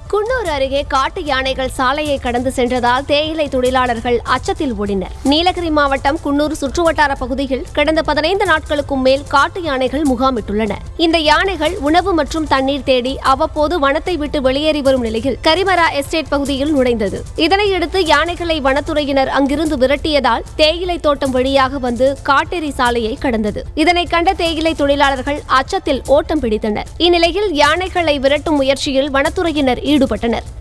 குன்னூர் அருகே காட்டு யானைகள் சாலையை கடந்து சென்றதால் தேயிலை தொழிலாளர்கள் அச்சத்தில் ஓடினர் நீலகிரி மாவட்டம் குன்னூர் சுற்றுவட்டார பகுதியில் கடந்த பதினைந்து நாட்களுக்கும் மேல் காட்டு யானைகள் முகாமிட்டுள்ளன இந்த யானைகள் உணவு மற்றும் தண்ணீர் தேடி அவ்வப்போது வனத்தை விட்டு வெளியேறி வரும் நிலையில் கரிமரா எஸ்டேட் பகுதியில் நுழைந்தது இதனையடுத்து யானைகளை வனத்துறையினர் அங்கிருந்து விரட்டியதால் தேயிலை தோட்டம் வழியாக வந்து காட்டேரி சாலையை கடந்தது இதனை கண்ட தேயிலை தொழிலாளர்கள் அச்சத்தில் ஓட்டம் பிடித்தனர் இந்நிலையில் யானைகளை விரட்டும் முயற்சியில் வனத்துறையினர் ஈடுபட்டனர்